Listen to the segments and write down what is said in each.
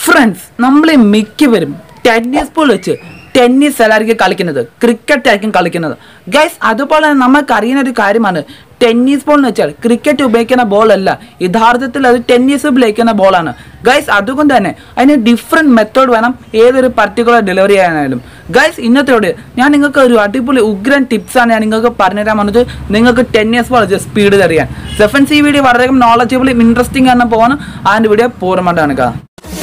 friends നമ്മളെ മിക്കവരും tennis ball വെച്ച് ടെന്നീസ് എല്ലായിരിക്കും കളിക്കുന്നത് ക്രിക്കറ്റ് ആയിരിക്കും കളിക്കുന്നത് ഗൈസ് അതുപോലെ തന്നെ നമുക്ക് അറിയുന്ന ഒരു കാര്യമാണ് ടെന്നീസ് ബോൾ എന്ന് വെച്ചാൽ ക്രിക്കറ്റ് ഉപയോഗിക്കുന്ന ബോൾ അല്ല യഥാർത്ഥത്തിൽ അത് ടെന്നീസ് ഉപയോഗിക്കുന്ന ബോളാണ് ഗൈസ് അതുകൊണ്ട് തന്നെ അതിന് ഡിഫറെൻറ്റ് മെത്തേഡ് വേണം ഏതൊരു പർട്ടിക്കുലർ ഡെലിവറി ചെയ്യാനായാലും ഗൈസ് ഇന്നത്തോട് ഞാൻ നിങ്ങൾക്ക് ഒരു അടിപൊളി ഉഗ്രൻ ടിപ്സാണ് ഞാൻ നിങ്ങൾക്ക് പറഞ്ഞുതരാൻ വന്നത് നിങ്ങൾക്ക് ടെന്നീസ് ബോൾ വെച്ച് സ്പീഡ് തറിയാൻ സെഫൻസ് ഈ വീഡിയോ വളരെ നോളജബിളും ഇൻട്രസ്റ്റിംഗ് ആണ് പോകാൻ അതിൻ്റെ വീഡിയോ പൂർണ്ണമായിട്ടാണ് കാണുക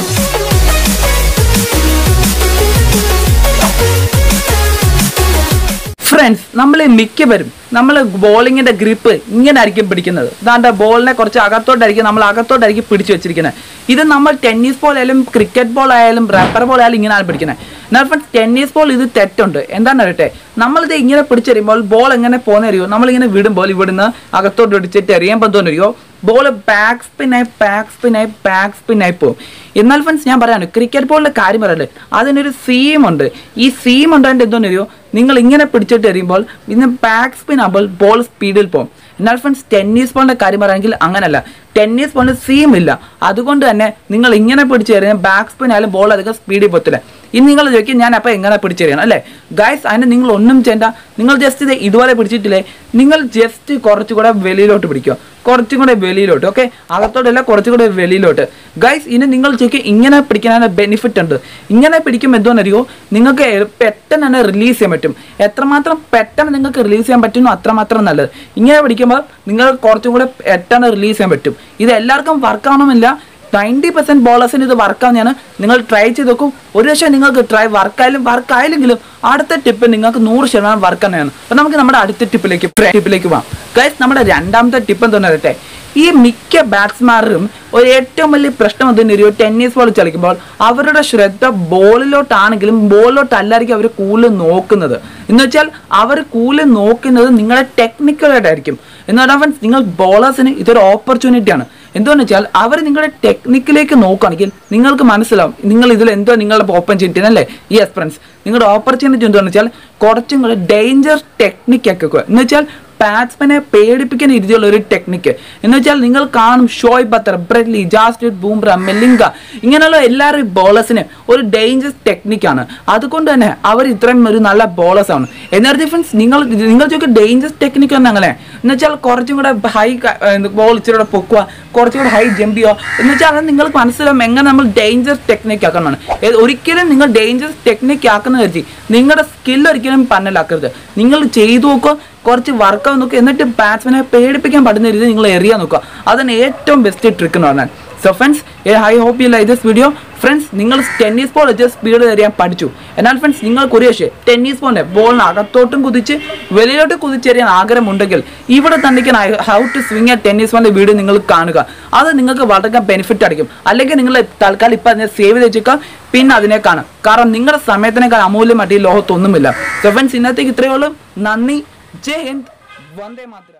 ഫ്രണ്ട്സ് നമ്മൾ മിക്കവരും നമ്മൾ ബോളിങ്ങിന്റെ ഗ്രിപ്പ് ഇങ്ങനെ ആയിരിക്കും പിടിക്കുന്നത് അതാണ്ട് ബോളിനെ കുറച്ച് അകത്തോട്ടായിരിക്കും നമ്മൾ അകത്തോട്ടായിരിക്കും പിടിച്ചു വെച്ചിരിക്കുന്നത് ഇത് നമ്മൾ ടെന്നീസ് ബോൾ ആയാലും ക്രിക്കറ്റ് ബോൾ ആയാലും റബ്ബർ ബോൾ ആയാലും ഇങ്ങനെയാണ് പിടിക്കുന്നത് എന്നാൽ ഫ്രണ്ട്സ് ടെന്നീസ് ബോൾ ഇത് തെറ്റുണ്ട് എന്താണെന്ന് അറിയട്ടെ നമ്മളിത് ഇങ്ങനെ പിടിച്ചെറിയുമ്പോൾ ബോൾ എങ്ങനെ പോകുന്നറിയോ നമ്മളിങ്ങനെ വിടുമ്പോൾ ഇവിടുന്ന് അകത്തോട്ട് പിടിച്ചിട്ട് എറിയുമ്പോൾ തോന്നറിയോ ബോൾ ബാക്ക് സ്പിന്നായി ബാക്ക് സ്പിന്നായി ബാക്ക് സ്പിന്നായി പോകും എന്നാൽ ഫ്രണ്ട്സ് ഞാൻ പറയാണ് ക്രിക്കറ്റ് ബോളിന്റെ കാര്യം പറയല്ലേ അതിനൊരു സീം ഉണ്ട് ഈ സീം ഉണ്ടായിട്ട് എന്തോന്നറിയോ നിങ്ങൾ ഇങ്ങനെ പിടിച്ചിട്ട് എറിയുമ്പോൾ ഇന്ന് ബാക്ക് സ്പിൻ ആകുമ്പോൾ ബോൾ സ്പീഡിൽ പോകും എന്നാൽ ഫ്രണ്ട്സ് ടെന്നീസ് ബോളിന്റെ കാര്യം പറയുകയാണെങ്കിൽ അങ്ങനല്ല ടെന്നീസ് ബോളിന് സീം ഇല്ല അതുകൊണ്ട് തന്നെ നിങ്ങൾ ഇങ്ങനെ പിടിച്ചെറിയാൻ ബാക്ക് സ്പിൻ ആയാലും ബോൾ അധികം സ്പീഡിൽ പോത്തില്ല ഇനി നിങ്ങൾ ചോദിക്കും ഞാൻ അപ്പോൾ എങ്ങനെ പിടിച്ചെറിയണം അല്ലേ ഗൈസ് അതിന് നിങ്ങൾ ഒന്നും ചെയ്യണ്ട നിങ്ങൾ ജസ്റ്റ് ഇത് ഇതുപോലെ പിടിച്ചിട്ടില്ലേ നിങ്ങൾ ജസ്റ്റ് കുറച്ചുകൂടെ വെളിയിലോട്ട് പിടിക്കുക കുറച്ചും കൂടെ വെളിയിലോട്ട് ഓക്കെ അകത്തോട്ടല്ല കുറച്ചും കൂടെ വെളിയിലോട്ട് ഗൈസ് ഇനി നിങ്ങൾ ചോദിക്കും ഇങ്ങനെ പിടിക്കുന്നതിന് ബെനിഫിറ്റ് ഉണ്ട് ഇങ്ങനെ പിടിക്കുമ്പോൾ എന്തോന്നറിയോ നിങ്ങൾക്ക് എ- പെട്ടെന്ന് തന്നെ റിലീസ് ചെയ്യാൻ പറ്റും എത്രമാത്രം പെട്ടെന്ന് നിങ്ങൾക്ക് റിലീസ് ചെയ്യാൻ പറ്റുന്നോ അത്രമാത്രം നല്ലത് ഇങ്ങനെ പിടിക്കുമ്പോൾ നിങ്ങൾ കുറച്ചും കൂടെ പെട്ടെന്ന് റിലീസ് ചെയ്യാൻ പറ്റും ഇത് എല്ലാവർക്കും വർക്ക് ആവണമെന്നില്ല നയൻറ്റി പെർസെൻറ്റ് ബോളേഴ്സിന് ഇത് വർക്കാവുന്നതാണ് നിങ്ങൾ ട്രൈ ചെയ്ത് നോക്കും ഒരു പക്ഷേ നിങ്ങൾക്ക് ട്രൈ വർക്കായാലും വർക്കായില്ലെങ്കിലും അടുത്ത ടിപ്പ് നിങ്ങൾക്ക് നൂറ് ശതമാനം വർക്ക് തന്നെയാണ് അപ്പോൾ നമുക്ക് നമ്മുടെ അടുത്ത ടിപ്പിലേക്ക് ടിപ്പിലേക്ക് പോകാം ഗൈസ് നമ്മുടെ രണ്ടാമത്തെ ടിപ്പ് എന്താണെന്ന് പറയട്ടെ ഈ മിക്ക ബാറ്റ്സ്മാരും ഒരു ഏറ്റവും വലിയ പ്രശ്നം എന്തെന്ന് ഒരു ടെന്നീസ് ബോൾ കളിക്കുമ്പോൾ അവരുടെ ശ്രദ്ധ ബോളിലോട്ടാണെങ്കിലും ബോളിലോട്ടല്ലായിരിക്കും അവർ കൂടുതൽ നോക്കുന്നത് എന്ന് വെച്ചാൽ അവർ കൂടുതൽ നോക്കുന്നത് നിങ്ങളുടെ ടെക്നിക്കലായിട്ടായിരിക്കും എന്ന് പറഞ്ഞാൽ നിങ്ങൾ ബോളേഴ്സിന് ഇതൊരു ഓപ്പർച്യൂണിറ്റിയാണ് എന്തുകൊണ്ടെന്ന് വെച്ചാൽ അവർ നിങ്ങളുടെ ടെക്നിക്കിലേക്ക് നോക്കുകയാണെങ്കിൽ നിങ്ങൾക്ക് മനസ്സിലാവും നിങ്ങൾ ഇതിൽ എന്തോ നിങ്ങളുടെ ഓപ്പർച്യൂണിറ്റി അല്ലേ യെസ് ഫ്രണ്ട്സ് നിങ്ങളുടെ ഓപ്പർച്യൂണിറ്റി എന്താണെന്ന് വെച്ചാൽ കുറച്ചും കൂടെ ഡേഞ്ചർ ടെക്നിക്ക് ഒക്കെ എന്ന് വെച്ചാൽ ബാറ്റ്സ്മാനെ പേടിപ്പിക്കുന്ന രീതിയിലുള്ള ഒരു ടെക്നിക്ക് എന്ന് വെച്ചാൽ നിങ്ങൾ കാണും ഷോയ് ബത്തർ ബ്രെഡ്ലി ജാസ്റ്റിഡ് ബൂംബ്ര മെല്ലിംഗ ഇങ്ങനെയുള്ള എല്ലാവരും ബോളേഴ്സിന് ഒരു ഡേഞ്ചർ ടെക്നിക്കാണ് അതുകൊണ്ട് തന്നെ അവർ ഇത്രയും ഒരു നല്ല ബോളേഴ്സ് ആണ് എന്നാൽ ഡിഫൻസ് നിങ്ങൾ നിങ്ങൾ ചോദിക്കുക ഡേഞ്ചർ ടെക്നിക്ക് തന്നെ അങ്ങനെ എന്ന് വെച്ചാൽ കുറച്ചും കൂടെ ഹൈ ബോൾ ഇച്ചിരി കൂടെ പൊക്കുക കുറച്ചും കൂടെ ഹൈ ജമ്പ് ചെയ്യുക എന്ന് വെച്ചാൽ അത് നിങ്ങൾക്ക് മനസ്സിലാവും എങ്ങനെ നമ്മൾ ഡേഞ്ചർ ടെക്നിക്ക് ആക്കണമെന്ന് ഏത് ഒരിക്കലും നിങ്ങൾ ഡേഞ്ചർ ടെക്നിക്ക് ആക്കുന്ന കരുതി നിങ്ങളുടെ സ്കിൽ ഒരിക്കലും പന്നലാക്കരുത് നിങ്ങൾ ചെയ്തു നോക്കുക കുറച്ച് വർക്കൗട്ട് നോക്കുക എന്നിട്ട് ബാറ്റ്സ്മാനെ പേടിപ്പിക്കാൻ പറ്റുന്ന രീതിയിൽ നിങ്ങൾ എറിയാൻ നോക്കുക അതാണ് ഏറ്റവും ബെസ്റ്റ് ട്രിക്ക് എന്ന് പറഞ്ഞാൽ so friends I hope you like this video friends നിങ്ങൾ ടെന്നീസ് ബോൾ വെച്ച് സ്പീഡ് എറിയാൻ പഠിച്ചു എന്നാൽ ഫ്രണ്ട്സ് നിങ്ങൾക്ക് ഒരു പക്ഷേ ടെന്നീസ് ബോളിനെ ബോളിന് അകത്തോട്ടും കുതിച്ച് വെളിയിലോട്ട് കുതിച്ചെറിയാൻ ആഗ്രഹമുണ്ടെങ്കിൽ ഇവിടെ തന്നിക്കാൻ how to swing a tennis ബോളിന്റെ വീഡിയോ നിങ്ങൾ കാണുക അത് നിങ്ങൾക്ക് വളരെ ബെനിഫിറ്റ് അടിക്കും അല്ലെങ്കിൽ നിങ്ങൾ തൽക്കാലം ഇപ്പം അതിനെ സേവ് ചെയ്ത് വെച്ചേക്കുക പിന്നെ അതിനെ കാണാം കാരണം നിങ്ങളുടെ സമയത്തിനേക്കാൾ അമൂല്യമായിട്ട് ഈ ലോകത്തൊന്നുമില്ല സോ ഫ്രണ്ട്സ് ഇന്നത്തേക്ക് ഇത്രയേ ഉള്ളൂ നന്ദി ജയ് ഹിന്ദ് വന്ദേ മാതരം